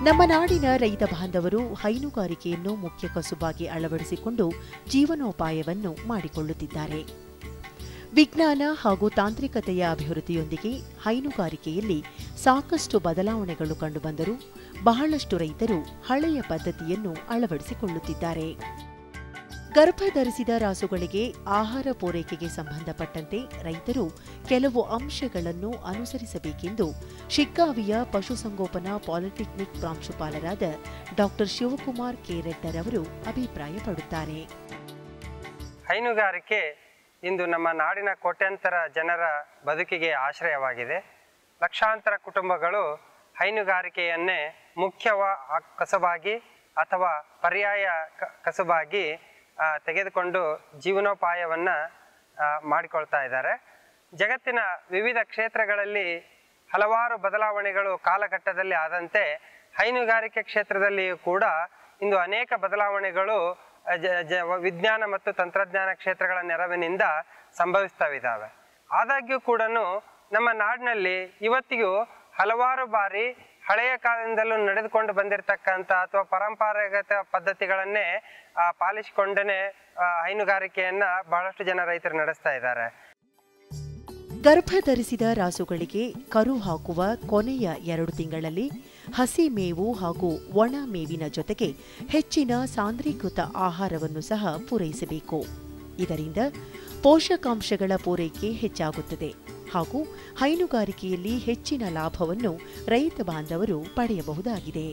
ನಮ್ಮ ನಾಡಿನ ರೈತ ಬಾಂಧವರು ಹೈನುಗಾರಿಕೆಯನ್ನು ಮುಖ್ಯ ಕಸುಬಾಗಿ ಅಳವಡಿಸಿಕೊಂಡು ಜೀವನೋಪಾಯವನ್ನು ಮಾಡಿಕೊಳ್ಳುತ್ತಿದ್ದಾರೆ ವಿಜ್ಞಾನ ಹಾಗೂ ತಾಂತ್ರಿಕತೆಯ ಅಭಿವೃದ್ಧಿಯೊಂದಿಗೆ ಹೈನುಗಾರಿಕೆಯಲ್ಲಿ ಸಾಕಷ್ಟು ಬದಲಾವಣೆಗಳು ಕಂಡುಬಂದರೂ ಬಹಳಷ್ಟು ರೈತರು ಹಳೆಯ ಪದ್ಧತಿಯನ್ನು ಅಳವಡಿಸಿಕೊಳ್ಳುತ್ತಿದ್ದಾರೆ ಗರ್ಭಧರಿಸಿದ ರಾಸುಗಳಿಗೆ ಆಹಾರ ಪೂರೈಕೆಗೆ ಸಂಬಂಧಪಟ್ಟಂತೆ ರೈತರು ಕೆಲವು ಅಂಶಗಳನ್ನು ಅನುಸರಿಸಬೇಕೆಂದು ಶಿಗ್ಗಾವಿಯ ಪಶುಸಂಗೋಪನಾ ಪಾಲಿಟೆಕ್ನಿಕ್ ಪ್ರಾಂಶುಪಾಲರಾದ ಡಾಕ್ಟರ್ ಶಿವಕುಮಾರ್ ಕೆ ರೆಡ್ಡರ್ ಅವರು ಅಭಿಪ್ರಾಯಪಡುತ್ತಾರೆ ಹೈನುಗಾರಿಕೆ ಇಂದು ನಮ್ಮ ನಾಡಿನ ಕೋಟ್ಯಾಂತರ ಜನರ ಬದುಕಿಗೆ ಆಶ್ರಯವಾಗಿದೆ ಲಕ್ಷಾಂತರ ಕುಟುಂಬಗಳು ಹೈನುಗಾರಿಕೆಯನ್ನೇ ಮುಖ್ಯವ ಕಸಬಾಗಿ ಅಥವಾ ಪರ್ಯಾಯ ಕ- ಕಸುಬಾಗಿ ಆ, ತೆಗೆದುಕೊಂಡು ಜೀವನೋಪಾಯವನ್ನು ಮಾಡಿಕೊಳ್ತಾ ಇದ್ದಾರೆ ಜಗತ್ತಿನ ವಿವಿಧ ಕ್ಷೇತ್ರಗಳಲ್ಲಿ ಹಲವಾರು ಬದಲಾವಣೆಗಳು ಕಾಲಘಟ್ಟದಲ್ಲಿ ಆದಂತೆ ಹೈನುಗಾರಿಕೆ ಕ್ಷೇತ್ರದಲ್ಲಿಯೂ ಕೂಡ ಇಂದು ಅನೇಕ ಬದಲಾವಣೆಗಳು ಅ, ಜ- ಜ- ವಿಜ್ಞಾನ ಮತ್ತು ತಂತ್ರಜ್ಞಾನ ಕ್ಷೇತ್ರಗಳ ನೆರವಿನಿಂದ ಸಂಭವಿಸ್ತಾವಿದ್ದಾವೆ ಆದಾಗ್ಯೂ ಕೂಡ ನಮ್ಮ ನಾಡಿನಲ್ಲಿ ಇವತ್ತಿಗೂ ಹಲವಾರು ಬಾರಿ ಹಳೆಯ ಕಾಲದಿಂದಲೂ ನಡೆದುಕೊಂಡು ಬಂದಿರತಕ್ಕಂಥ ಅಥವಾ ಪರಂಪರಾಗತ ಪದ್ಧತಿಗಳನ್ನೇ ಆ, ಪಾಲಿಸಿಕೊಂಡೇ ಆ, ಹೈನುಗಾರಿಕೆಯನ್ನ ಬಹಳಷ್ಟು ಜನ ರೈತರು ನಡೆಸ್ತಾ ಇದ್ದಾರೆ ಗರ್ಭಧರಿಸಿದ ರಾಸುಗಳಿಗೆ ಕರು ಹಾಕುವ ಕೊನೆಯ ಎರಡು ತಿಂಗಳಲ್ಲಿ ಹಸಿ ಮೇವು ಹಾಗೂ ಒಣ ಮೇವಿನ ಜೊತೆಗೆ ಹೆಚ್ಚಿನ ಸಾಂದ್ರೀಕೃತ ಆಹಾರವನ್ನು ಸಹ ಪೂರೈಸಬೇಕು ಇದರಿಂದ ಪೋಷಕಾಂಶಗಳ ಪೂರೈಕೆ ಹೆಚ್ಚಾಗುತ್ತದೆ ಹಾಗೂ ಹೈನುಗಾರಿಕೆಯಲ್ಲಿ ಹೆಚ್ಚಿನ ಲಾಭವನ್ನು ರೈತ ಬಾಂಧವರು ಪಡೆಯಬಹುದಾಗಿದೆ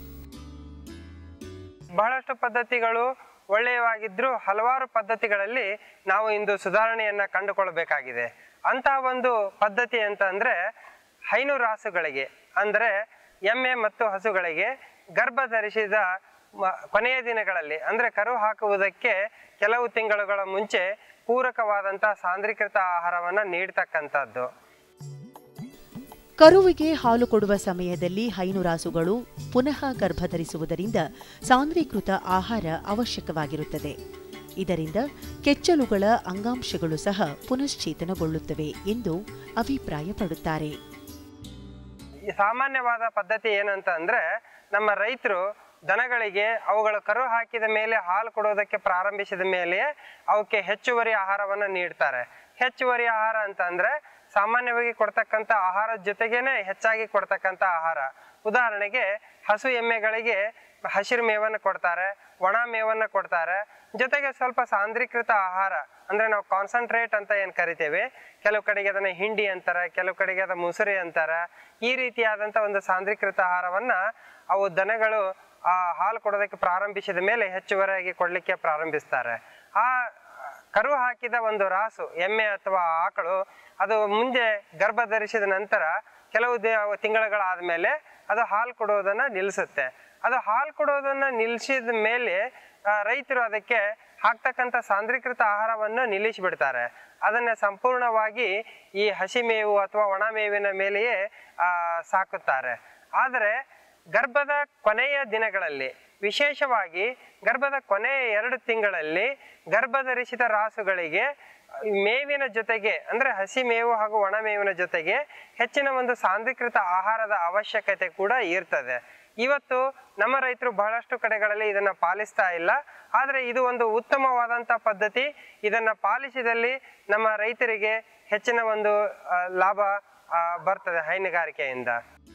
ಬಹಳಷ್ಟು ಪದ್ಧತಿಗಳು ಒಳ್ಳೆಯವಾಗಿದ್ರೂ ಹಲವಾರು ಪದ್ಧತಿಗಳಲ್ಲಿ ನಾವು ಇಂದು ಸುಧಾರಣೆಯನ್ನ ಕಂಡುಕೊಳ್ಳಬೇಕಾಗಿದೆ ಅಂತ ಒಂದು ಪದ್ಧತಿ ಅಂತ ಅಂದ್ರೆ ಹೈನು ರಾಸುಗಳಿಗೆ ಅಂದ್ರೆ ಎಮ್ಮೆ ಮತ್ತು ಹಸುಗಳಿಗೆ ಗರ್ಭ ಧರಿಸಿದ ಮ- ಕೊನೆಯ ದಿನಗಳಲ್ಲಿ ಅಂದ್ರೆ ಕರು ಹಾಕುವುದಕ್ಕೆ ಕೆಲವು ತಿಂಗಳುಗಳ ಮುಂಚೆ ಪೂರಕವಾದಂತಹ ಸಾಂದ್ರೀಕೃತ ಆಹಾರವನ್ನ ನೀಡ್ತಕ್ಕಂಥದ್ದು ಕರುವಿಗೆ ಹಾಲು ಕೊಡುವ ಸಮಯದಲ್ಲಿ ಹೈನುರಾಸುಗಳು ಪುನಃ ಗರ್ಭಧರಿಸುವುದರಿಂದ ಸಾಂದ್ರೀಕೃತ ಆಹಾರ ಅವಶ್ಯಕವಾಗಿರುತ್ತದೆ ಇದರಿಂದ ಕೆಚ್ಚಲುಗಳ ಅಂಗಾಂಶಗಳು ಸಹ ಪುನಶ್ಚೇತನಗೊಳ್ಳುತ್ತವೆ ಎಂದು ಅಭಿಪ್ರಾಯಪಡುತ್ತಾರೆ ಈ ಸಾಮಾನ್ಯವಾದ ಪದ್ಧತಿ ಏನಂತ ಅಂದ್ರೆ ನಮ್ಮ ರೈತರು ದನಗಳಿಗೆ ಅವುಗಳು ಕರು ಹಾಕಿದ ಮೇಲೆ ಹಾಲು ಕೊಡೋದಕ್ಕೆ ಪ್ರಾರಂಭಿಸಿದ ಮೇಲೆ ಅವಕ್ಕೆ ಹೆಚ್ಚುವರಿ ಆಹಾರವನ್ನು ನೀಡ್ತಾರೆ ಹೆಚ್ಚುವರಿ ಆಹಾರ ಅಂತ ಅಂದ್ರೆ ಸಾಮಾನ್ಯವಾಗಿ ಕೊಡ್ತಕ್ಕಂಥ ಆಹಾರದ ಜೊತೆಗೇನೆ ಹೆಚ್ಚಾಗಿ ಕೊಡ್ತಕ್ಕಂಥ ಆಹಾರ ಉದಾಹರಣೆಗೆ ಹಸು ಎಮ್ಮೆಗಳಿಗೆ ಹಸಿರು ಮೇವನ್ನು ಕೊಡ್ತಾರೆ ಒಣ ಮೇವನ್ನು ಕೊಡ್ತಾರೆ ಜೊತೆಗೆ ಸ್ವಲ್ಪ ಸಾಂದ್ರೀಕೃತ ಆಹಾರ ಅಂದ್ರೆ ನಾವು ಕಾನ್ಸಂಟ್ರೇಟ್ ಅಂತ ಏನ್ ಕರಿತೇವೆ ಕೆಲವು ಕಡೆಗೆ ಅದನ್ನ ಹಿಂಡಿ ಅಂತಾರೆ ಕೆಲವು ಕಡೆಗೆ ಅದ ಮುಸುರಿ ಅಂತಾರೆ ಈ ರೀತಿಯಾದಂತ ಒಂದು ಸಾಂದ್ರೀಕೃತ ಆಹಾರವನ್ನ ಅವು ದನಗಳು ಆ ಹಾಲು ಕೊಡೋದಕ್ಕೆ ಪ್ರಾರಂಭಿಸಿದ ಮೇಲೆ ಹೆಚ್ಚುವರಿಯಾಗಿ ಕೊಡ್ಲಿಕ್ಕೆ ಪ್ರಾರಂಭಿಸ್ತಾರೆ ಆ ಕರು ಹಾಕಿದ ಒಂದು ರಾಸು ಎಮ್ಮೆ ಅಥವಾ ಆಕಳು ಅದು ಮುಂದೆ ಗರ್ಭ ಧರಿಸಿದ ನಂತರ ಕೆಲವು ದಿ- ತಿಂಗಳುಗಳಾದ್ಮೇಲೆ ಅದು ಹಾಲು ಕೊಡೋದನ್ನ ನಿಲ್ಲಿಸುತ್ತೆ ಅದು ಹಾಲು ಕೊಡೋದನ್ನ ನಿಲ್ಲಿಸಿದ ಮೇಲೆ ಆ, ರೈತರು ಅದಕ್ಕೆ ಹಾಕ್ತಕ್ಕಂಥ ಸಾಂದ್ರೀಕೃತ ಆಹಾರವನ್ನು ನಿಲ್ಲಿಸಿಬಿಡ್ತಾರೆ ಅದನ್ನ ಸಂಪೂರ್ಣವಾಗಿ ಈ ಹಸಿ ಮೇವು ಅಥವಾ ಒಣ ಮೇವಿನ ಮೇಲೆಯೇ ಆ, ಸಾಕುತ್ತಾರೆ ಆದರೆ ಗರ್ಭದ ಕೊನೆಯ ದಿನಗಳಲ್ಲಿ ವಿಶೇಷವಾಗಿ ಗರ್ಭದ ಕೊನೆಯ ಎರಡು ತಿಂಗಳಲ್ಲಿ ಗರ್ಭಧರಿಸಿದ ರಾಸುಗಳಿಗೆ ಮೇವಿನ ಜೊತೆಗೆ ಅಂದ್ರೆ ಹಸಿ ಮೇವು ಹಾಗೂ ಒಣ ಮೇವಿನ ಜೊತೆಗೆ ಹೆಚ್ಚಿನ ಒಂದು ಸಾಂದ್ರೀಕೃತ ಆಹಾರದ ಅವಶ್ಯಕತೆ ಕೂಡ ಇರ್ತದೆ ಇವತ್ತು ನಮ್ಮ ರೈತರು ಬಹಳಷ್ಟು ಕಡೆಗಳಲ್ಲಿ ಇದನ್ನ ಪಾಲಿಸ್ತಾ ಇಲ್ಲ ಆದ್ರೆ ಇದು ಒಂದು ಉತ್ತಮವಾದಂತ ಪದ್ಧತಿ ಇದನ್ನ ಪಾಲಿಸಿದಲ್ಲಿ ನಮ್ಮ ರೈತರಿಗೆ ಹೆಚ್ಚಿನ ಒಂದು ಆ, ಲಾಭ ಆ, ಬರ್ತದೆ ಹೈನುಗಾರಿಕೆಯಿಂದ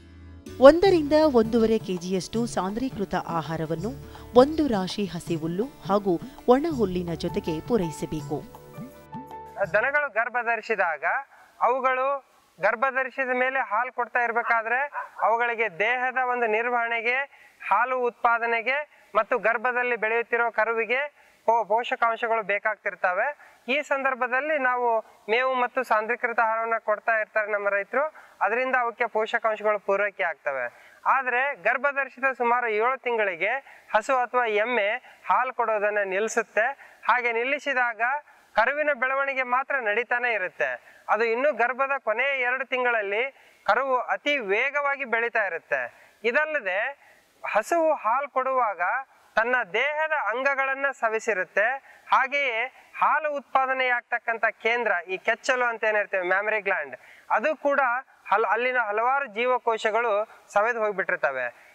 ಒಂದರಿಂದ ಒಂದೂವರೆ ಕೆಜಿಯಷ್ಟು ಸಾಂದ್ರೀಕೃತ ಆಹಾರವನ್ನು ಒಂದು ರಾಶಿ ಹಸಿ ಹುಲ್ಲು ಹಾಗೂ ಒಣ ಹುಲ್ಲಿನ ಜೊತೆಗೆ ಪೂರೈಸಬೇಕು ದನಗಳು ಗರ್ಭ ಧರಿಸಿದಾಗ ಅವುಗಳು ಗರ್ಭ ಧರಿಸಿದ ಮೇಲೆ ಹಾಲು ಕೊಡ್ತಾ ಇರ್ಬೇಕಾದ್ರೆ ಅವುಗಳಿಗೆ ದೇಹದ ಒಂದು ನಿರ್ವಹಣೆಗೆ ಹಾಲು ಉತ್ಪಾದನೆಗೆ ಮತ್ತು ಗರ್ಭದಲ್ಲಿ ಬೆಳೆಯುತ್ತಿರೋ ಕರುವಿಗೆ ಪೋ- ಪೋಷಕಾಂಶಗಳು ಬೇಕಾಗ್ತಿರ್ತವೆ ಈ ಸಂದರ್ಭದಲ್ಲಿ ನಾವು ಮೇವು ಮತ್ತು ಸಾಂದ್ರೀಕೃತ ಆಹಾರವನ್ನ ಕೊಡ್ತಾ ಇರ್ತಾರೆ ನಮ್ಮ ರೈತರು ಅದರಿಂದ ಅವಕ್ಕೆ ಪೋಷಕಾಂಶಗಳು ಪೂರೈಕೆ ಆಗ್ತವೆ ಆದ್ರೆ ಗರ್ಭ ಧರಿಸಿದ ಸುಮಾರು ಏಳು ತಿಂಗಳಿಗೆ ಹಸು ಅಥವಾ ಎಮ್ಮೆ ಹಾಲು ಕೊಡೋದನ್ನ ನಿಲ್ಲಿಸುತ್ತೆ ಹಾಗೆ ನಿಲ್ಲಿಸಿದಾಗ ಕರುವಿನ ಬೆಳವಣಿಗೆ ಮಾತ್ರ ನಡೀತಾನೆ ಇರುತ್ತೆ ಅದು ಇನ್ನು ಗರ್ಭದ ಕೊನೆಯ ಎರಡು ತಿಂಗಳಲ್ಲಿ ಕರುವು ಅತಿ ವೇಗವಾಗಿ ಬೆಳೀತಾ ಇರುತ್ತೆ ಇದಲ್ಲದೆ ಹಸುವು ಹಾಲು ಕೊಡುವಾಗ ತನ್ನ ದೇಹದ ಅಂಗಗಳನ್ನ ಸವಿಸಿರುತ್ತೆ ಹಾಗೆಯೇ ಹಾಲು ಉತ್ಪಾದನೆಯಾಗ್ತಕ್ಕಂಥ ಕೇಂದ್ರ ಈ ಕೆಚ್ಚಲು ಅಂತ ಏನಿರ್ತೇವೆ ಮ್ಯಾಮರಿ ಗ್ಲ್ಯಾಂಡ್ ಅದು ಕೂಡ ಹಲ್ ಅಲ್ಲಿನ ಹಲವಾರು ಜೀವಕೋಶಗಳು ಸವೆದು ಹೋಗ್ಬಿಟ್ಟಿರ್ತವೆ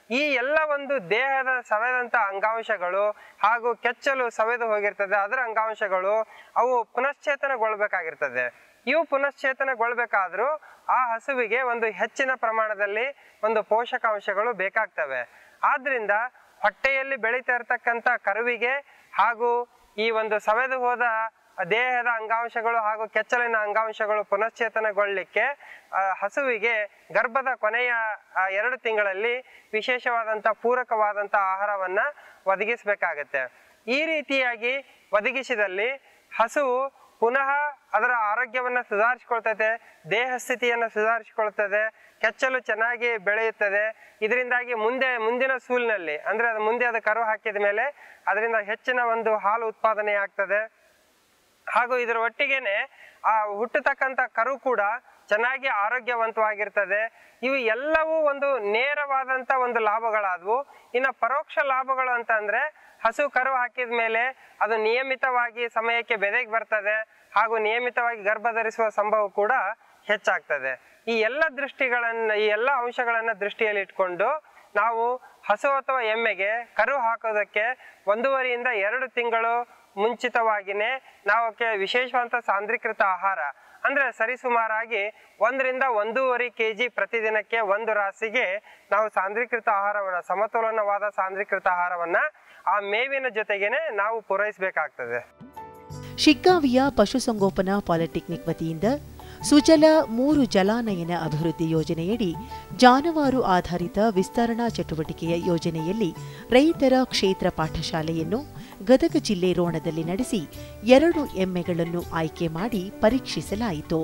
ಈ ಎಲ್ಲ ಒಂದು ದೇಹದ ಸವೆದಂತ ಅಂಗಾಂಶಗಳು ಹಾಗೂ ಕೆಚ್ಚಲು ಸವೆದು ಹೋಗಿರ್ತದೆ ಅದರ ಅಂಗಾಂಶಗಳು ಅವು ಪುನಶ್ಚೇತನಗೊಳ್ಬೇಕಾಗಿರ್ತದೆ ಇವು ಪುನಶ್ಚೇತನಗೊಳ್ಬೇಕಾದ್ರೂ ಆ ಹಸುವಿಗೆ ಒಂದು ಹೆಚ್ಚಿನ ಪ್ರಮಾಣದಲ್ಲಿ ಒಂದು ಪೋಷಕಾಂಶಗಳು ಬೇಕಾಗ್ತವೆ ಆದ್ರಿಂದ ಹೊಟ್ಟೆಯಲ್ಲಿ ಬೆಳೀತಾ ಇರತಕ್ಕಂಥ ಕರುವಿಗೆ ಹಾಗೂ ಈ ಒಂದು ಸವೆದು ಹೋದ ದೇಹದ ಅಂಗಾಂಶಗಳು ಹಾಗೂ ಕೆಚ್ಚಲಿನ ಅಂಗಾಂಶಗಳು ಪುನಶ್ಚೇತನಗೊಳ್ಳಲಿಕ್ಕೆ ಆ, ಹಸುವಿಗೆ ಗರ್ಭದ ಕೊನೆಯ ಆ, ಎರಡು ತಿಂಗಳಲ್ಲಿ ವಿಶೇಷವಾದಂಥ ಪೂರಕವಾದಂಥ ಆಹಾರವನ್ನ ಒದಗಿಸಬೇಕಾಗತ್ತೆ ಈ ರೀತಿಯಾಗಿ ಒದಗಿಸಿದಲ್ಲಿ ಹಸುವು ಪುನಃ ಅದರ ಆರೋಗ್ಯವನ್ನ ಸುಧಾರಿಸಿಕೊಳ್ತದೆ ದೇಹ ಸ್ಥಿತಿಯನ್ನು ಸುಧಾರಿಸಿಕೊಳ್ತದೆ ಕೆಚ್ಚಲು ಚೆನ್ನಾಗಿ ಬೆಳೆಯುತ್ತದೆ ಇದರಿಂದಾಗಿ ಮುಂದೆ ಮುಂದಿನ ಸೂಲಿನಲ್ಲಿ ಅಂದ್ರೆ ಅದು ಮುಂದೆ ಅದು ಕರು ಹಾಕಿದ ಮೇಲೆ ಅದರಿಂದ ಹೆಚ್ಚಿನ ಒಂದು ಹಾಲು ಉತ್ಪಾದನೆ ಆಗ್ತದೆ ಹಾಗೂ ಇದರ ಒಟ್ಟಿಗೆನೆ ಆ ಹುಟ್ಟತಕ್ಕಂಥ ಕರು ಕೂಡ ಚೆನ್ನಾಗಿ ಆರೋಗ್ಯವಂತವಾಗಿರ್ತದೆ ಇವು ಎಲ್ಲವೂ ಒಂದು ನೇರವಾದಂತ ಒಂದು ಲಾಭಗಳಾದವು ಇನ್ನು ಪರೋಕ್ಷ ಲಾಭಗಳು ಅಂತ ಅಂದ್ರೆ ಹಸು ಕರು ಹಾಕಿದ ಮೇಲೆ ಅದು ನಿಯಮಿತವಾಗಿ ಸಮಯಕ್ಕೆ ಬೆದೆಗೆ ಬರ್ತದೆ ಹಾಗೂ ನಿಯಮಿತವಾಗಿ ಗರ್ಭ ಧರಿಸುವ ಸಂಭವ ಕೂಡ ಹೆಚ್ಚಾಗ್ತದೆ ಈ ಎಲ್ಲ ದೃಷ್ಟಿಗಳನ್ನ ಈ ಎಲ್ಲ ಅಂಶಗಳನ್ನ ದೃಷ್ಟಿಯಲ್ಲಿ ಇಟ್ಕೊಂಡು ನಾವು ಹಸು ಅಥವಾ ಎಮ್ಮೆಗೆ ಕರು ಹಾಕೋದಕ್ಕೆ ಒಂದೂವರೆಯಿಂದ ಎರಡು ತಿಂಗಳು ಮುಂಚಿತವಾಗಿನೇ ನಾವು ಅವಕ್ಕೆ ವಿಶೇಷವಾದ ಸಾಂದ್ರೀಕೃತ ಆಹಾರ ಅಂದ್ರೆ ಸರಿಸುಮಾರಾಗಿ ಒಂದರಿಂದ ಒಂದೂವರೆ ಕೆ ಜಿ ಪ್ರತಿದಿನಕ್ಕೆ ಒಂದು ರಾಸಿಗೆ ನಾವು ಸಾಂದ್ರೀಕೃತ ಆಹಾರವನ್ನ ಸಮತೋಲನವಾದ ಸಾಂದ್ರೀಕೃತ ಆಹಾರವನ್ನ ಆ ಮೇವಿನ ಜೊತೆಗೇನೆ ನಾವು ಪೂರೈಸಬೇಕಾಗ್ತದೆ ಶಿಗ್ಗಾವಿಯ ಪಶುಸಂಗೋಪನಾ ಪಾಲಿಟೆಕ್ನಿಕ್ ವತಿಯಿಂದ ಸುಜಲ ಮೂರು ಜಲಾನಯನ ಅಭಿವೃದ್ಧಿ ಯೋಜನೆಯಡಿ ಜಾನುವಾರು ಆಧಾರಿತ ವಿಸ್ತರಣಾ ಚಟುವಟಿಕೆಯ ಯೋಜನೆಯಲ್ಲಿ ರೈತರ ಕ್ಷೇತ್ರ ಪಾಠಶಾಲೆಯನ್ನು ಗದಗ ಜಿಲ್ಲೆ ರೋಣದಲ್ಲಿ ನಡೆಸಿ ಎರಡು ಎಮ್ಮೆಗಳನ್ನು ಆಯ್ಕೆ ಮಾಡಿ ಪರೀಕ್ಷಿಸಲಾಯಿತು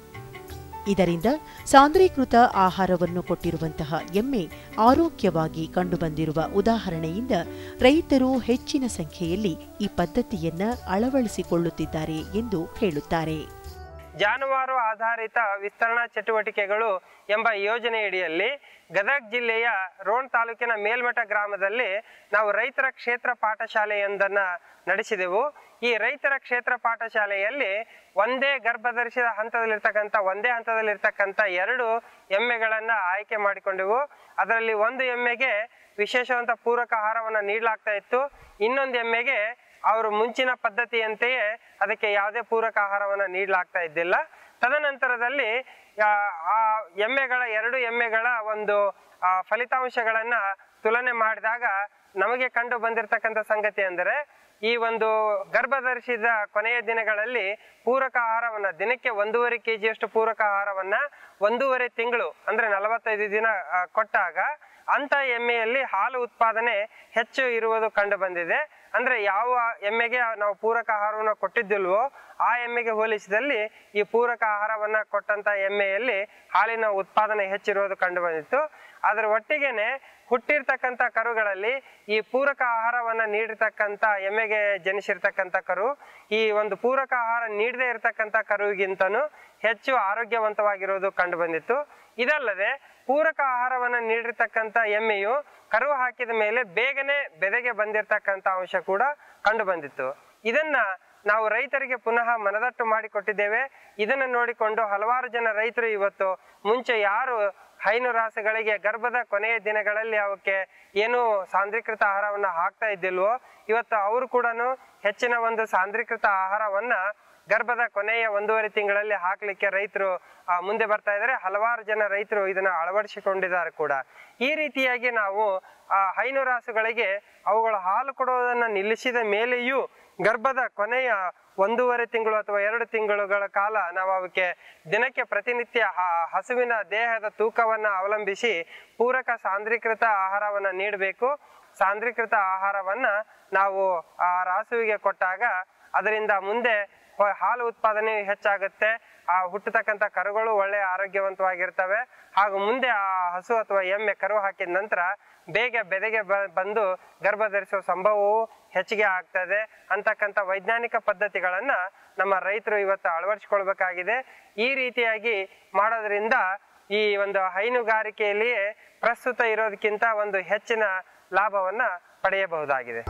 ಇದರಿಂದ ಸಾಂದ್ರೀಕೃತ ಆಹಾರವನ್ನು ಕೊಟ್ಟಿರುವಂತಹ ಎಮ್ಮೆ ಆರೋಗ್ಯವಾಗಿ ಕಂಡುಬಂದಿರುವ ಉದಾಹರಣೆಯಿಂದ ರೈತರು ಹೆಚ್ಚಿನ ಸಂಖ್ಯೆಯಲ್ಲಿ ಈ ಪದ್ಧತಿಯನ್ನ ಅಳವಡಿಸಿಕೊಳ್ಳುತ್ತಿದ್ದಾರೆ ಎಂದು ಹೇಳುತ್ತಾರೆ ಜಾನುವಾರು ಆಧಾರಿತ ವಿಸ್ತರಣಾ ಚಟುವಟಿಕೆಗಳು ಎಂಬ ಯೋಜನೆಯಡಿಯಲ್ಲಿ ಗದಗ ಜಿಲ್ಲೆಯ ರೋಣ ತಾಲೂಕಿನ ಮೇಲ್ಮಠ ಗ್ರಾಮದಲ್ಲಿ ನಾವು ರೈತರ ಕ್ಷೇತ್ರ ಪಾಠಶಾಲೆಯೊಂದನ್ನ ನಡೆಸಿದೆವು ಈ ರೈತರ ಕ್ಷೇತ್ರ ಪಾಠಶಾಲೆಯಲ್ಲಿ ಒಂದೇ ಗರ್ಭಧರಿಸಿದ ಹಂತದಲ್ಲಿರ್ತಕ್ಕಂಥ ಒಂದೇ ಹಂತದಲ್ಲಿರ್ತಕ್ಕಂಥ ಎರಡು ಎಮ್ಮೆಗಳನ್ನ ಆಯ್ಕೆ ಮಾಡಿಕೊಂಡೆವು ಅದರಲ್ಲಿ ಒಂದು ಎಮ್ಮೆಗೆ ವಿಶೇಷವಾದ ಪೂರಕ ಆಹಾರವನ್ನು ನೀಡಲಾಗ್ತಾ ಇತ್ತು ಇನ್ನೊಂದು ಎಮ್ಮೆಗೆ ಅವರು ಮುಂಚಿನ ಪದ್ಧತಿಯಂತೆಯೇ ಅದಕ್ಕೆ ಯಾವುದೇ ಪೂರಕ ಆಹಾರವನ್ನು ನೀಡಲಾಗ್ತಾ ಇದ್ದಿಲ್ಲ ತದನಂತರದಲ್ಲಿ ಆ, ಆ ಎಮ್ಮೆಗಳ ಎರಡು ಎಮ್ಮೆಗಳ ಒಂದು ಆ, ಫಲಿತಾಂಶಗಳನ್ನ ತುಲನೆ ಮಾಡಿದಾಗ ನಮಗೆ ಕಂಡು ಬಂದಿರತಕ್ಕಂಥ ಸಂಗತಿ ಅಂದರೆ ಈ ಒಂದು ಗರ್ಭಧರಿಸಿದ ಕೊನೆಯ ದಿನಗಳಲ್ಲಿ ಪೂರಕ ಆಹಾರವನ್ನ ದಿನಕ್ಕೆ ಒಂದೂವರೆ ಕೆ ಜಿಯಷ್ಟು ಪೂರಕ ಆಹಾರವನ್ನ ಒಂದೂವರೆ ತಿಂಗಳು ಅಂದ್ರೆ ನಲವತ್ತೈದು ದಿನ ಆ, ಕೊಟ್ಟಾಗ ಅಂತ ಎಮ್ಮೆಯಲ್ಲಿ ಹಾಲು ಉತ್ಪಾದನೆ ಹೆಚ್ಚು ಇರುವುದು ಕಂಡು ಬಂದಿದೆ ಅಂದ್ರೆ ಯಾವ ಎಮ್ಮೆಗೆ ನಾವು ಪೂರಕ ಆಹಾರವನ್ನು ಕೊಟ್ಟಿದ್ದಿಲ್ವೋ ಆ ಎಮ್ಮೆಗೆ ಹೋಲಿಸಿದಲ್ಲಿ ಈ ಪೂರಕ ಆಹಾರವನ್ನ ಕೊಟ್ಟಂತ ಎಮ್ಮೆಯಲ್ಲಿ ಹಾಲಿನ ಉತ್ಪಾದನೆ ಹೆಚ್ಚಿರುವುದು ಕಂಡು ಬಂದಿತ್ತು ಅದರ ಒಟ್ಟಿಗೆನೆ ಹುಟ್ಟಿರ್ತಕ್ಕಂಥ ಕರುಗಳಲ್ಲಿ ಈ ಪೂರಕ ಆಹಾರವನ್ನ ನೀಡಿರ್ತಕ್ಕಂಥ ಎಮ್ಮೆಗೆ ಜನಿಸಿರ್ತಕ್ಕಂಥ ಕರು ಈ ಒಂದು ಪೂರಕ ಆಹಾರ ನೀಡದೇ ಇರತಕ್ಕಂಥ ಕರುವಿಗಿಂತನೂ ಹೆಚ್ಚು ಆರೋಗ್ಯವಂತವಾಗಿರೋದು ಕಂಡು ಬಂದಿತ್ತು ಇದಲ್ಲದೆ ಪೂರಕ ಆಹಾರವನ್ನ ನೀಡಿರ್ತಕ್ಕಂಥ ಎಮ್ಮೆಯು ಕರು ಹಾಕಿದ ಮೇಲೆ ಬೇಗನೆ ಬೆದೆಗೆ ಬಂದಿರತಕ್ಕಂಥ ಅಂಶ ಕೂಡ ಕಂಡು ಬಂದಿತ್ತು ಇದನ್ನ ನಾವು ರೈತರಿಗೆ ಪುನಃ ಮನದಟ್ಟು ಮಾಡಿಕೊಟ್ಟಿದ್ದೇವೆ ಇದನ್ನು ನೋಡಿಕೊಂಡು ಹಲವಾರು ಜನ ರೈತರು ಇವತ್ತು ಮುಂಚೆ ಯಾರು ಹೈನು ರಾಸುಗಳಿಗೆ ಗರ್ಭದ ಕೊನೆಯ ದಿನಗಳಲ್ಲಿ ಅವಕ್ಕೆ ಏನು ಸಾಂದ್ರೀಕೃತ ಆಹಾರವನ್ನ ಹಾಕ್ತಾ ಇದ್ದಿಲ್ವೋ ಇವತ್ತು ಅವರು ಕೂಡ ಹೆಚ್ಚಿನ ಒಂದು ಸಾಂದ್ರೀಕೃತ ಆಹಾರವನ್ನ ಗರ್ಭದ ಕೊನೆಯ ಒಂದೂವರೆ ತಿಂಗಳಲ್ಲಿ ಹಾಕ್ಲಿಕ್ಕೆ ರೈತರು ಆ, ಮುಂದೆ ಬರ್ತಾ ಇದ್ದಾರೆ ಹಲವಾರು ಜನ ರೈತರು ಇದನ್ನ ಅಳವಡಿಸಿಕೊಂಡಿದ್ದಾರೆ ಕೂಡ ಈ ರೀತಿಯಾಗಿ ನಾವು ಆ ಹೈನು ರಾಸುಗಳಿಗೆ ಅವುಗಳ ಹಾಲು ಕೊಡುವುದನ್ನು ನಿಲ್ಲಿಸಿದ ಮೇಲೆಯೂ ಗರ್ಭದ ಕೊನೆಯ ಒಂದೂವರೆ ತಿಂಗಳು ಅಥವಾ ಎರಡು ತಿಂಗಳುಗಳ ಕಾಲ ನಾವು ಅವಕ್ಕೆ ದಿನಕ್ಕೆ ಪ್ರತಿನಿತ್ಯ ಆ ಹಸುವಿನ ದೇಹದ ತೂಕವನ್ನ ಅವಲಂಬಿಸಿ ಪೂರಕ ಸಾಂದ್ರೀಕೃತ ಆಹಾರವನ್ನ ನೀಡಬೇಕು ಸಾಂದ್ರೀಕೃತ ಆಹಾರವನ್ನ ನಾವು ಆ ರಾಸುವಿಗೆ ಕೊಟ್ಟಾಗ ಅದರಿಂದ ಮುಂದೆ ಹೊ- ಹಾಲು ಉತ್ಪಾದನೆ ಹೆಚ್ಚಾಗುತ್ತೆ ಆ ಹುಟ್ಟತಕ್ಕಂಥ ಕರುಗಳು ಒಳ್ಳೆ ಆರೋಗ್ಯವಂತವಾಗಿರ್ತವೆ ಹಾಗೂ ಮುಂದೆ ಆ ಹಸು ಅಥವಾ ಎಮ್ಮೆ ಕರು ಹಾಕಿದ ನಂತರ ಬೇಗ ಬೆದೆಗೆ ಬ- ಬಂದು ಗರ್ಭ ಧರಿಸುವ ಸಂಭವವು ಹೆಚ್ಚಿಗೆ ಆಗ್ತದೆ ಅಂತಕ್ಕಂಥ ವೈಜ್ಞಾನಿಕ ಪದ್ಧತಿಗಳನ್ನ ನಮ್ಮ ರೈತರು ಇವತ್ತು ಅಳವಡಿಸಿಕೊಳ್ಬೇಕಾಗಿದೆ ಈ ರೀತಿಯಾಗಿ ಮಾಡೋದ್ರಿಂದ ಈ ಒಂದು ಹೈನುಗಾರಿಕೆಯಲ್ಲಿಯೇ ಪ್ರಸ್ತುತ ಇರೋದಕ್ಕಿಂತ ಒಂದು ಹೆಚ್ಚಿನ ಲಾಭವನ್ನ ಪಡೆಯಬಹುದಾಗಿದೆ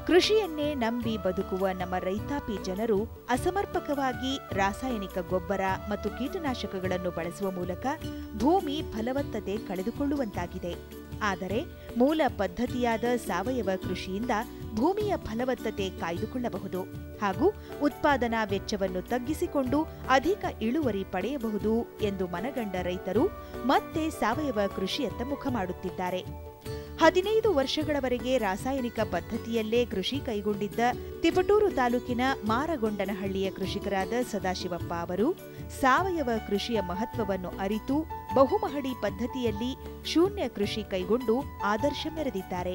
ಕೃಷಿಯನ್ನೇ ನಂಬಿ ಬದುಕುವ ನಮ್ಮ ರೈತಾಪಿ ಜನರು ಅಸಮರ್ಪಕವಾಗಿ ರಾಸಾಯನಿಕ ಗೊಬ್ಬರ ಮತ್ತು ಕೀಟನಾಶಕಗಳನ್ನು ಬಳಸುವ ಮೂಲಕ ಭೂಮಿ ಫಲವತ್ತತೆ ಕಳೆದುಕೊಳ್ಳುವಂತಾಗಿದೆ ಆದರೆ ಮೂಲ ಪದ್ಧತಿಯಾದ ಸಾವಯವ ಕೃಷಿಯಿಂದ ಭೂಮಿಯ ಫಲವತ್ತತೆ ಕಾಯ್ದುಕೊಳ್ಳಬಹುದು ಹಾಗೂ ಉತ್ಪಾದನಾ ವೆಚ್ಚವನ್ನು ತಗ್ಗಿಸಿಕೊಂಡು ಅಧಿಕ ಇಳುವರಿ ಪಡೆಯಬಹುದು ಎಂದು ಮನಗಂಡ ರೈತರು ಮತ್ತೆ ಸಾವಯವ ಕೃಷಿಯತ್ತ ಮುಖ ಮಾಡುತ್ತಿದ್ದಾರೆ ಹದಿನೈದು ವರ್ಷಗಳವರೆಗೆ ರಾಸಾಯನಿಕ ಪದ್ಧತಿಯಲ್ಲೇ ಕೃಷಿ ಕೈಗೊಂಡಿದ್ದ ತಿಪಟೂರು ತಾಲೂಕಿನ ಮಾರಗೊಂಡನಹಳ್ಳಿಯ ಕೃಷಿಕರಾದ ಸದಾಶಿವಪ್ಪ ಅವರು ಸಾವಯವ ಕೃಷಿಯ ಮಹತ್ವವನ್ನು ಅರಿತು ಬಹುಮಹಡಿ ಪದ್ಧತಿಯಲ್ಲಿ ಶೂನ್ಯ ಕೃಷಿ ಕೈಗೊಂಡು ಆದರ್ಶ ಮೆರೆದಿದ್ದಾರೆ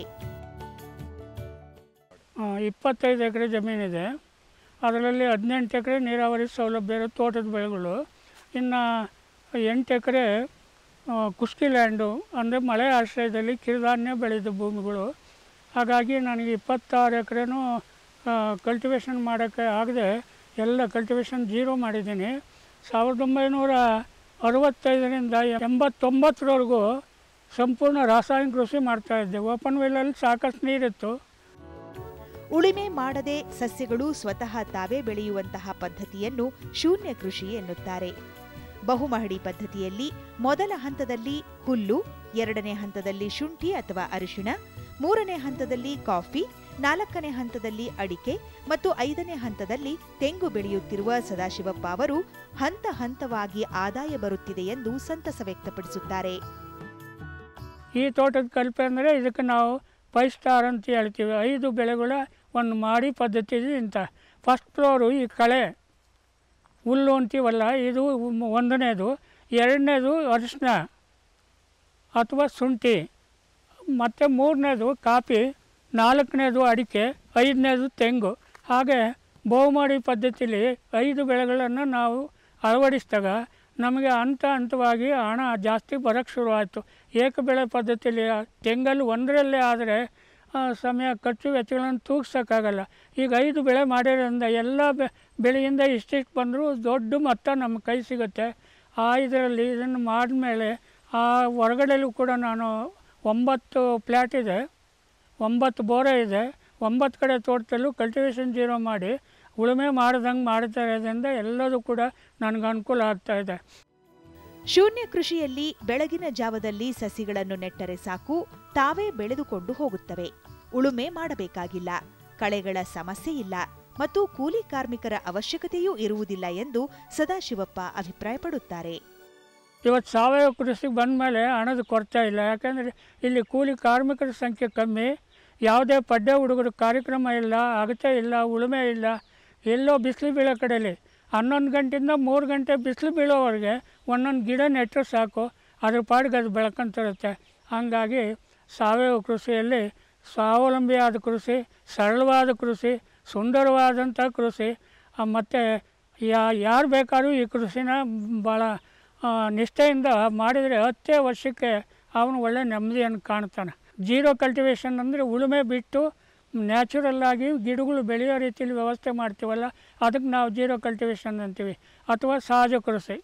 ಆ, ಇಪ್ಪತ್ತೈದು ಎಕರೆ ಜಮೀನಿದೆ ಅದರಲ್ಲಿ ಹದಿನೆಂಟು ಎಕರೆ ನೀರಾವರಿ ಸೌಲಭ್ಯ ಇರೋ ತೋಟದ ಬೆಳೆಗಳು ಇನ್ನು ಎಂಟು ಎಕರೆ ಕುಸ್ಕಿ ಲ್ಯಾಂಡು ಅಂದರೆ ಮಳೆ ಆಶ್ರಯದಲ್ಲಿ ಕಿರುಧಾನ್ಯ ಬೆಳೆದ ಭೂಮಿಗಳು ಹಾಗಾಗಿ ನನಗೆ ಇಪ್ಪತ್ತಾರು ಎಕರೆನೂ ಕಲ್ಟಿವೇಷನ್ ಮಾಡೋಕ್ಕೆ ಆಗದೆ ಎಲ್ಲ ಕಲ್ಟಿವೇಷನ್ ಜೀರೋ ಮಾಡಿದ್ದೀನಿ ಸಾವಿರದ ಒಂಬೈನೂರ ಅರವತ್ತೈದರಿಂದ ಎಂಬತ್ತೊಂಬತ್ತರವರೆಗೂ ಸಂಪೂರ್ಣ ರಾಸಾಯನಿಕ ಕೃಷಿ ಮಾಡ್ತಾಯಿದ್ದೆ ಓಪನ್ ವೆಲ್ಲಲ್ಲಿ ಸಾಕಷ್ಟು ನೀರಿತ್ತು ಉಳಿಮೆ ಮಾಡದೆ ಸಸ್ಯಗಳು ಸ್ವತಃ ತಾವೇ ಬೆಳೆಯುವಂತಹ ಪದ್ಧತಿಯನ್ನು ಶೂನ್ಯ ಕೃಷಿ ಎನ್ನುತ್ತಾರೆ ಬಹುಮಹಡಿ ಪದ್ಧತಿಯಲ್ಲಿ ಮೊದಲ ಹಂತದಲ್ಲಿ ಹುಲ್ಲು ಎರಡನೇ ಹಂತದಲ್ಲಿ ಶುಂಠಿ ಅಥವಾ ಅರಿಶಿಣ ಮೂರನೇ ಹಂತದಲ್ಲಿ ಕಾಫಿ ನಾಲ್ಕನೇ ಹಂತದಲ್ಲಿ ಅಡಿಕೆ ಮತ್ತು ಐದನೇ ಹಂತದಲ್ಲಿ ತೆಂಗು ಬೆಳೆಯುತ್ತಿರುವ ಸದಾಶಿವಪ್ಪ ಅವರು ಹಂತ ಹಂತವಾಗಿ ಆದಾಯ ಬರುತ್ತಿದೆ ಎಂದು ಸಂತಸ ವ್ಯಕ್ತಪಡಿಸುತ್ತಾರೆ ಈ ತೋಟದ ಕಲ್ಪೆ ಅಂದರೆ ಇದಕ್ಕೆ ನಾವು ಫೈವ್ ಸ್ಟಾರ್ ಅಂತ ಹೇಳ್ತೀವಿ ಐದು ಬೆಳೆಗಳ ಒಂದು ಮಾಡಿ ಪದ್ಧತಿ ಇದೆ ಇಂಥ ಫಸ್ಟ್ ಫ್ಲೋರು ಈ ಕಳೆ ಹುಲ್ಲು ಅಂತೀವಲ್ಲ ಇದು ಒಂದನೇದು ಎರಡನೇದು ಅರಿಶಿನ ಅಥವಾ ಶುಂಠಿ ಮತ್ತು ಮೂರನೇದು ಕಾಫಿ ನಾಲ್ಕನೇದು ಅಡಿಕೆ ಐದನೇದು ತೆಂಗು ಹಾಗೆ ಬಹುಮಾಡಿ ಪದ್ಧತಿಲಿ ಐದು ಬೆಳೆಗಳನ್ನು ನಾವು ಅಳವಡಿಸಿದಾಗ ನಮಗೆ ಹಂತ ಹಂತವಾಗಿ ಹಣ ಜಾಸ್ತಿ ಬರೋಕ್ಕೆ ಶುರುವಾಯಿತು ಏಕ ಬೆಳೆ ಪದ್ಧತಿಲಿ ತೆಂಗಲ್ಲಿ ಒಂದರಲ್ಲೇ ಆದರೆ ಆ, ಸಮಯ ಖರ್ಚು ವೆಚ್ಚಗಳನ್ನು ತೂಗ್ಸೋಕ್ಕಾಗಲ್ಲ ಈಗ ಐದು ಬೆಳೆ ಮಾಡಿರೋದ್ರಿಂದ ಎಲ್ಲ ಬೆ ಬೆಳೆಯಿಂದ ಇಷ್ಟಿಷ್ಟು ಬಂದರೂ ದೊಡ್ಡ ಮೊತ್ತ ನಮ್ಮ ಕೈ ಸಿಗುತ್ತೆ ಆ ಇದರಲ್ಲಿ ಇದನ್ನು ಮಾಡಿದ್ಮೇಲೆ ಆ ಹೊರಗಡೆಲೂ ಕೂಡ ನಾನು ಒಂಬತ್ತು ಪ್ಲ್ಯಾಟ್ ಇದೆ ಒಂಬತ್ತು ಬೋರೆ ಇದೆ ಒಂಬತ್ತು ಕಡೆ ತೋಟದಲ್ಲೂ ಕಲ್ಟಿವೇಷನ್ ಜೀರೋ ಮಾಡಿ ಉಳುಮೆ ಮಾಡ್ದಂಗೆ ಮಾಡ್ತಾ ಇರೋದ್ರಿಂದ ಎಲ್ಲದೂ ಕೂಡ ನನಗೆ ಅನುಕೂಲ ಆಗ್ತಾ ಇದೆ ಶೂನ್ಯ ಕೃಷಿಯಲ್ಲಿ ಬೆಳಗಿನ ಜಾವದಲ್ಲಿ ಸಸಿಗಳನ್ನು ನೆಟ್ಟರೆ ಸಾಕು ತಾವೇ ಬೆಳೆದುಕೊಂಡು ಹೋಗುತ್ತವೆ ಉಳುಮೆ ಮಾಡಬೇಕಾಗಿಲ್ಲ ಕಳೆಗಳ ಸಮಸ್ಯೆ ಇಲ್ಲ ಮತ್ತು ಕೂಲಿ ಕಾರ್ಮಿಕರ ಅವಶ್ಯಕತೆಯೂ ಇರುವುದಿಲ್ಲ ಎಂದು ಸದಾಶಿವಪ್ಪ ಅಭಿಪ್ರಾಯಪಡುತ್ತಾರೆ ಇವತ್ತು ಸಾವಯವ ಕೃಷಿಗೆ ಬಂದ ಮೇಲೆ ಹಣದ ಕೊರತೆ ಇಲ್ಲ ಯಾಕಂದರೆ ಇಲ್ಲಿ ಕೂಲಿ ಕಾರ್ಮಿಕರ ಸಂಖ್ಯೆ ಕಮ್ಮಿ ಯಾವುದೇ ಪಡ್ಡೆ ಹುಡುಗರು ಕಾರ್ಯಕ್ರಮ ಇಲ್ಲ ಅಗತ್ಯ ಇಲ್ಲ ಉಳುಮೆ ಇಲ್ಲ ಎಲ್ಲೋ ಬಿಸಿಲು ಬೀಳೋ ಕಡೆಯಲ್ಲಿ ಹನ್ನೊಂದು ಗಂಟೆಯಿಂದ ಮೂರು ಗಂಟೆ ಬಿಸಿಲು ಬೀಳೋವರೆಗೆ ಒಂದೊಂದು ಗಿಡ ನೆಟ್ಟರೆ ಸಾಕು ಅದ್ರ ಪಾಡಿಗೆ ಅದು ಬೆಳ್ಕೊಂತಿರುತ್ತೆ ಹಾಗಾಗಿ ಸಾವಯವ ಕೃಷಿಯಲ್ಲಿ ಸ್ವಾವಲಂಬಿಯಾದ ಕೃಷಿ ಸರಳವಾದ ಕೃಷಿ ಸುಂದರವಾದಂಥ ಕೃಷಿ ಮತ್ತು ಯಾ ಯಾರು ಬೇಕಾದ್ರೂ ಈ ಕೃಷಿನ ಭಾಳ ಆ, ನಿಷ್ಠೆಯಿಂದ ಮಾಡಿದರೆ ಹತ್ತೇ ವರ್ಷಕ್ಕೆ ಅವನು ಒಳ್ಳೆ ನೆಮ್ಮದಿಯನ್ನು ಕಾಣ್ತಾನೆ ಜೀರೋ ಕಲ್ಟಿವೇಷನ್ ಅಂದರೆ ಉಳುಮೆ ಬಿಟ್ಟು ನ್ಯಾಚುರಲ್ ಆಗಿ ಗಿಡಗಳು ಬೆಳೆಯೋ ರೀತಿಯಲ್ಲಿ ವ್ಯವಸ್ಥೆ ಮಾಡ್ತೀವಲ್ಲ ಅದಕ್ಕೆ ನಾವು ಜೀರೋ ಕಲ್ಟಿವೇಷನ್ ಅಂತೀವಿ ಅಥವಾ ಸಹಜ ಕೃಷಿ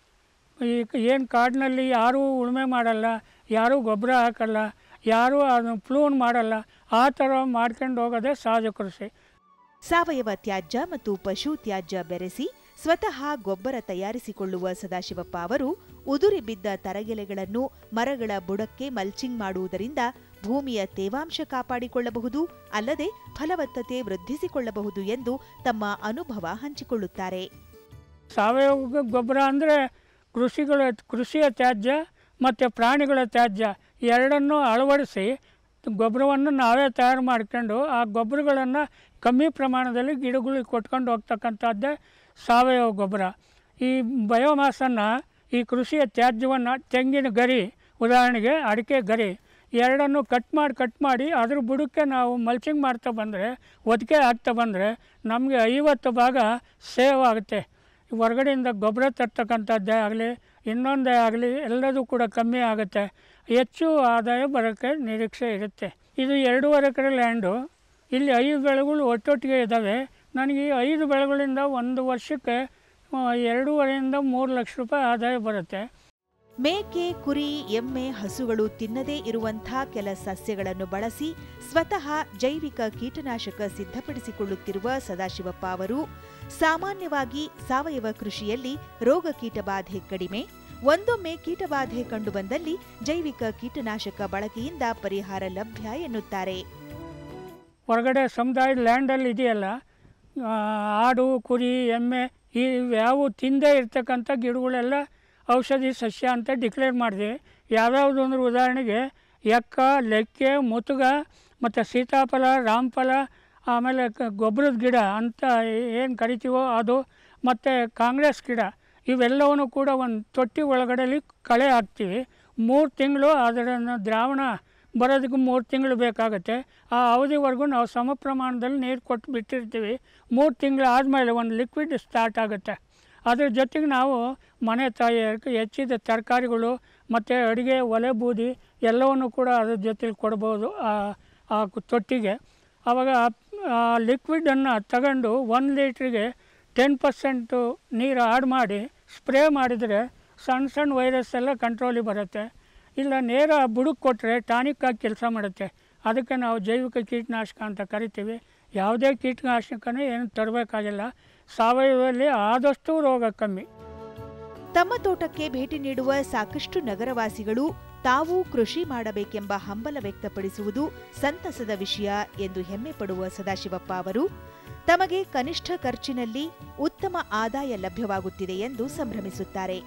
ಈ ಏನು ಕಾಡಿನಲ್ಲಿ ಯಾರೂ ಉಳುಮೆ ಮಾಡಲ್ಲ ಯಾರೂ ಗೊಬ್ಬರ ಹಾಕಲ್ಲ ಯಾರೂ ಅದನ್ನು ಪ್ಲೂನ್ ಮಾಡಲ್ಲ ಆ ಥರ ಮಾಡ್ಕೊಂಡು ಹೋಗೋದೇ ಸಹಜ ಕೃಷಿ ಸಾವಯವ ತ್ಯಾಜ್ಯ ಮತ್ತು ಪಶು ತ್ಯಾಜ್ಯ ಬೆರೆಸಿ ಸ್ವತಃ ಗೊಬ್ಬರ ತಯಾರಿಸಿಕೊಳ್ಳುವ ಸದಾಶಿವಪ್ಪ ಅವರು ಉದುರಿ ಬಿದ್ದ ತರಗೆಲೆಗಳನ್ನು ಮರಗಳ ಬುಡಕ್ಕೆ ಮಲ್ಚಿಂಗ್ ಮಾಡುವುದರಿಂದ ಭೂಮಿಯ ತೇವಾಂಶ ಕಾಪಾಡಿಕೊಳ್ಳಬಹುದು ಅಲ್ಲದೆ ಫಲವತ್ತತೆ ವೃದ್ಧಿಸಿಕೊಳ್ಳಬಹುದು ಎಂದು ತಮ್ಮ ಅನುಭವ ಹಂಚಿಕೊಳ್ಳುತ್ತಾರೆ ಸಾವಯವ ಗೊ- ಗೊಬ್ಬರ ಅಂದರೆ ಕೃಷಿಗಳ ಕೃಷಿಯ ತ್ಯಾಜ್ಯ ಮತ್ತು ಪ್ರಾಣಿಗಳ ತ್ಯಾಜ್ಯ ಎರಡನ್ನೂ ಅಳವಡಿಸಿ ಗೊಬ್ಬರವನ್ನು ನಾವೇ ತಯಾರು ಮಾಡ್ಕೊಂಡು ಆ ಗೊಬ್ಬರಗಳನ್ನು ಕಮ್ಮಿ ಪ್ರಮಾಣದಲ್ಲಿ ಗಿಡಗಳಿಗೆ ಕೊಟ್ಕೊಂಡು ಹೋಗ್ತಕ್ಕಂಥದ್ದೇ ಸಾವಯವ ಗೊಬ್ಬರ ಈ ಬಯೋಮಾಸನ್ನು ಈ ಕೃಷಿಯ ತ್ಯಾಜ್ಯವನ್ನು ತೆಂಗಿನ ಗರಿ ಉದಾಹರಣೆಗೆ ಅಡಿಕೆ ಗರಿ ಎರಡನ್ನು ಕಟ್ ಮಾಡಿ ಕಟ್ ಮಾಡಿ ಅದ್ರ ಬುಡಕ್ಕೆ ನಾವು ಮಲ್ಚಿಂಗ್ ಮಾಡ್ತಾ ಬಂದರೆ ಒದಿಕೆ ಹಾಕ್ತಾ ಬಂದರೆ ನಮಗೆ ಐವತ್ತು ಭಾಗ ಸೇವ್ ಆಗುತ್ತೆ ಹೊರಗಡೆಯಿಂದ ಗೊಬ್ಬರ ತರ್ತಕ್ಕಂಥದ್ದೇ ಆಗಲಿ ಇನ್ನೊಂದೇ ಆಗಲಿ ಎಲ್ಲದೂ ಕೂಡ ಕಮ್ಮಿ ಆಗುತ್ತೆ ಹೆಚ್ಚು ಆದಾಯ ಬರೋಕ್ಕೆ ನಿರೀಕ್ಷೆ ಇರುತ್ತೆ ಇದು ಎರಡೂವರೆ ಎಕರೆ ಲ್ಯಾಂಡು ಇಲ್ಲಿ ಐದು ಬೆಳೆಗಳು ಒಟ್ಟೊಟ್ಟಿಗೆ ಇದ್ದಾವೆ ನನಗೆ ಈ ಐದು ಬೆಳೆಗಳಿಂದ ಒಂದು ವರ್ಷಕ್ಕೆ ಆ, ಎರಡೂವರೆಯಿಂದ ಮೂರು ಲಕ್ಷ ರೂಪಾಯಿ ಆದಾಯ ಬರುತ್ತೆ ಮೇಕೆ ಕುರಿ ಎಮ್ಮೆ ಹಸುಗಳು ತಿನ್ನದೇ ಇರುವಂಥ ಕೆಲ ಸಸ್ಯಗಳನ್ನು ಬಳಸಿ ಸ್ವತಃ ಜೈವಿಕ ಕೀಟನಾಶಕ ಸಿದ್ಧಪಡಿಸಿಕೊಳ್ಳುತ್ತಿರುವ ಸದಾಶಿವಪ್ಪ ಅವರು ಸಾಮಾನ್ಯವಾಗಿ ಸಾವಯವ ಕೃಷಿಯಲ್ಲಿ ರೋಗ ಕೀಟಬಾಧೆ ಕಡಿಮೆ ಒಂದೊಮ್ಮೆ ಕೀಟಬಾಧೆ ಕಂಡುಬಂದಲ್ಲಿ ಜೈವಿಕ ಕೀಟನಾಶಕ ಬಳಕೆಯಿಂದ ಪರಿಹಾರ ಲಭ್ಯ ಎನ್ನುತ್ತಾರೆ ಹೊರಗಡೆ ಸಮುದಾಯದ ಲ್ಯಾಂಡಲ್ಲಿ ಇದೆಯಲ್ಲ ಆ, ಆಡು ಕುರಿ ಎಮ್ಮೆ ಇವ್ಯಾವು ತಿಂದೇ ಇರ್ತಕ್ಕಂಥ ಗಿಡಗಳೆಲ್ಲ ಔಷಧಿ ಸಸ್ಯ ಅಂತ ಡಿಕ್ಲೇರ್ ಮಾಡಿದೆ ಯಾವ್ಯಾವುದು ಅಂದ್ರೆ ಉದಾಹರಣೆಗೆ ಎಕ್ಕ ಲೆಕ್ಕೆ ಮುತುಗ ಮತ್ತು ಸೀತಾಫಲ ರಾಮಫಲ ಆಮೇಲೆ ಕ- ಗೊಬ್ಬರದ ಗಿಡ ಅಂತ ಏನು ಕರಿತೀವೋ ಅದು ಮತ್ತು ಕಾಂಗ್ರೆಸ್ ಗಿಡ ಇವೆಲ್ಲವನ್ನು ಕೂಡ ಒಂದು ತೊಟ್ಟಿ ಒಳಗಡೆಲಿ ಕಳೆ ಹಾಕ್ತೀವಿ ಮೂರು ತಿಂಗಳು ಅದನ್ನು ದ್ರಾವಣ ಬರೋದಕ್ಕೆ ಮೂರು ತಿಂಗಳು ಬೇಕಾಗುತ್ತೆ ಆ ಅವಧಿವರೆಗೂ ನಾವು ಸಮ ಪ್ರಮಾಣದಲ್ಲಿ ನೀರು ಕೊಟ್ಟು ಬಿಟ್ಟಿರ್ತೀವಿ ಮೂರು ತಿಂಗಳು ಆದಮೇಲೆ ಒಂದು ಲಿಕ್ವಿಡ್ ಸ್ಟಾರ್ಟ್ ಆಗುತ್ತೆ ಅದ್ರ ಜೊತೆಗೆ ನಾವು ಮನೆ ತಯಾರಕ್ಕೆ ಹೆಚ್ಚಿದ ತರಕಾರಿಗಳು ಮತ್ತು ಅಡುಗೆ ಒಲೆ ಬೂದಿ ಎಲ್ಲವನ್ನು ಕೂಡ ಅದ್ರ ಜೊತೆಲಿ ಕೊಡ್ಬೋದು ಆ ಆ ಕು- ತೊಟ್ಟಿಗೆ ಆವಾಗ ಆ ಲಿಕ್ವಿಡನ್ನು ತಗೊಂಡು ಒಂದು ಲೀಟ್ರಿಗೆ ಟೆನ್ ಪರ್ಸೆಂಟು ನೀರು ಆಡ್ ಮಾಡಿ ಸ್ಪ್ರೇ ಮಾಡಿದರೆ ಸಣ್ಣ ಸಣ್ಣ ವೈರಸ್ ಎಲ್ಲ ಕಂಟ್ರೋಲಿಗೆ ಬರುತ್ತೆ ಇಲ್ಲ ನೇರ ಬುಡಕ್ಕೆ ಕೊಟ್ಟರೆ ಟಾನಿಕ್ ಆಗಿ ಕೆಲಸ ಮಾಡುತ್ತೆ ಅದಕ್ಕೆ ನಾವು ಜೈವಿಕ ಕೀಟನಾಶಕ ಅಂತ ಕರಿತೀವಿ ಯಾವುದೇ ಕೀಟನಾಶಕನೂ ಏನು ತರಬೇಕಾಗಿಲ್ಲ ಸಾವಯವದಲ್ಲಿ ಆದಷ್ಟು ರೋಗ ಕಮ್ಮಿ ತಮ್ಮ ತೋಟಕ್ಕೆ ಭೇಟಿ ನೀಡುವ ಸಾಕಷ್ಟು ನಗರವಾಸಿಗಳು ತಾವೂ ಕೃಷಿ ಮಾಡಬೇಕೆಂಬ ಹಂಬಲ ವ್ಯಕ್ತಪಡಿಸುವುದು ಸಂತಸದ ವಿಷಯ ಎಂದು ಹೆಮ್ಮೆ ಪಡುವ ಸದಾಶಿವಪ್ಪ ಅವರು ತಮಗೆ ಕನಿಷ್ಠ ಖರ್ಚಿನಲ್ಲಿ ಉತ್ತಮ ಆದಾಯ ಲಭ್ಯವಾಗುತ್ತಿದೆ ಎಂದು ಸಂಭ್ರಮಿಸುತ್ತಾರೆ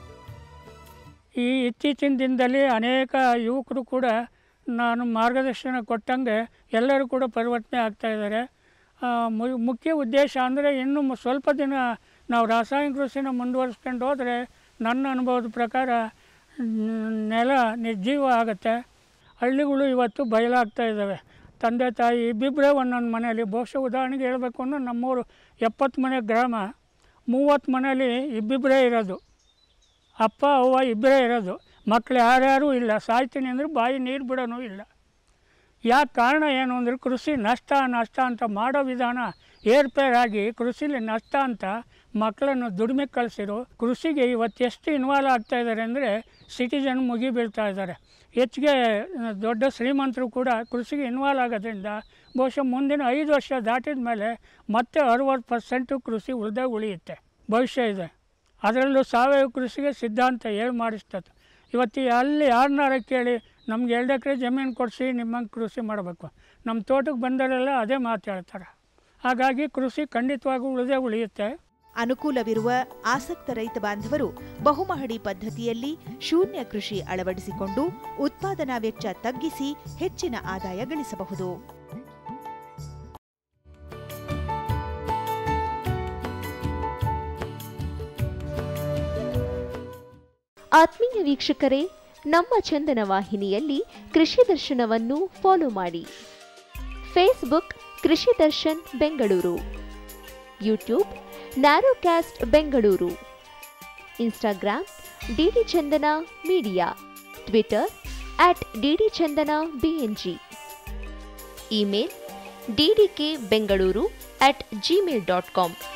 ಈ ಇತ್ತೀಚಿನ ದಿನದಲ್ಲಿ ಅನೇಕ ಯುವಕರು ಕೂಡ ನಾನು ಮಾರ್ಗದರ್ಶನ ಕೊಟ್ಟಂಗೆ ಎಲ್ಲರೂ ಕೂಡ ಪರಿವರ್ತನೆ ಆಗ್ತಾ ಇದ್ದಾರೆ ಆ, ಮು- ಮುಖ್ಯ ಉದ್ದೇಶ ಅಂದರೆ ಇನ್ನು ಮು- ಸ್ವಲ್ಪ ದಿನ ನಾವು ರಾಸಾಯನಿಕ ಕೃಷಿನ ಮುಂದುವರಿಸ್ಕೊಂಡು ಹೋದರೆ ನನ್ನ ಅನುಭವದ ಪ್ರಕಾರ ನ್- ನೆಲ ನಿರ್ಜೀವ ಆಗುತ್ತೆ ಹಳ್ಳಿಗಳು ಇವತ್ತು ಬಯಲಾಗ್ತಾ ಇದ್ದಾವೆ ತಂದೆ ತಾಯಿ ಇಬ್ಬಿಬ್ಬರೇ ಒಂದೊಂದು ಮನೆಯಲ್ಲಿ ಬಹುಶಃ ಉದಾಹರಣೆಗೆ ಹೇಳಬೇಕು ಅಂದ್ರೆ ನಮ್ಮೂರು ಎಪ್ಪತ್ತು ಮನೆ ಗ್ರಾಮ ಮೂವತ್ತು ಮನೆಯಲ್ಲಿ ಇಬ್ಬಿಬ್ಬರೇ ಇರೋದು ಅಪ್ಪ ಅವ್ವ ಇಬ್ಬರೇ ಇರೋದು ಮಕ್ಕಳು ಯಾರ್ಯಾರೂ ಇಲ್ಲ ಸಾಯ್ತೀನಿ ಅಂದರೆ ಬಾಯಿ ನೀರು ಬಿಡೋನೂ ಇಲ್ಲ ಯಾಕೆ ಕಾರಣ ಏನು ಅಂದರೆ ಕೃಷಿ ನಷ್ಟ ನಷ್ಟ ಅಂತ ಮಾಡೋ ವಿಧಾನ ಏರ್ಪೇರಾಗಿ ಕೃಷಿಲಿ ನಷ್ಟ ಅಂತ ಮಕ್ಕಳನ್ನು ದುಡಿಮೆ ಕಳಿಸಿರು ಕೃಷಿಗೆ ಇವತ್ತು ಎಷ್ಟು ಇನ್ವಾಲ್ವ್ ಆಗ್ತಾ ಇದ್ದಾರೆ ಅಂದರೆ ಸಿಟಿಜನ್ ಮುಗಿ ಬೀಳ್ತಾ ಇದ್ದಾರೆ ಹೆಚ್ಚಿಗೆ ಆ, ದೊಡ್ಡ ಶ್ರೀಮಂತರು ಕೂಡ ಕೃಷಿಗೆ ಇನ್ವಾಲ್ವ್ ಆಗೋದ್ರಿಂದ ಬಹುಶಃ ಮುಂದಿನ ಐದು ವರ್ಷ ದಾಟಿದ ಮೇಲೆ ಮತ್ತೆ ಅರುವತ್ತು ಪರ್ಸೆಂಟು ಕೃಷಿ ಉಳಿದೇ ಉಳಿಯುತ್ತೆ ಭವಿಷ್ಯ ಇದೆ ಅದರಲ್ಲೂ ಸಾವಯವ ಕೃಷಿಗೆ ಸಿದ್ಧಾಂತ ಹೇಳಿ ಮಾಡಿಸ್ತದೆ ಇವತ್ತು ಅಲ್ಲಿ ಯಾರನ್ನಾರ ಕೇಳಿ ನಮ್ಗೆ ಎರಡು ಎಕರೆ ಜಮೀನು ಕೊಡಿಸಿ ನಿಮ್ಮಂಗೆ ಕೃಷಿ ಮಾಡಬೇಕು ನಮ್ಮ ತೋಟಕ್ಕೆ ಬಂದವರೆಲ್ಲ ಅದೇ ಮಾತು ಹೇಳ್ತಾರೆ ಹಾಗಾಗಿ ಕೃಷಿ ಖಂಡಿತವಾಗೂ ಉಳಿದೇ ಉಳಿಯುತ್ತೆ ಅನುಕೂಲವಿರುವ ಆಸಕ್ತ ರೈತ ಬಾಂಧವರು ಬಹುಮಹಡಿ ಪದ್ಧತಿಯಲ್ಲಿ ಶೂನ್ಯ ಕೃಷಿ ಅಳವಡಿಸಿಕೊಂಡು ಉತ್ಪಾದನಾ ವೆಚ್ಚ ತಗ್ಗಿಸಿ ಹೆಚ್ಚಿನ ಆದಾಯ ಗಳಿಸಬಹುದು ಆತ್ಮೀಯ ವೀಕ್ಷಕರೇ ನಮ್ಮ ಚಂದನ ವಾಹಿನಿಯಲ್ಲಿ ಕೃಷಿ ದರ್ಶನವನ್ನು ಫಾಲೋ ಮಾಡಿ Facebook Krishi Darshan Bengaluru YouTube narrowcast Bengaluru Instagram DD Chandana media Twitter at DD Chandana BNG email DDK Bengaluru at Gmail dot com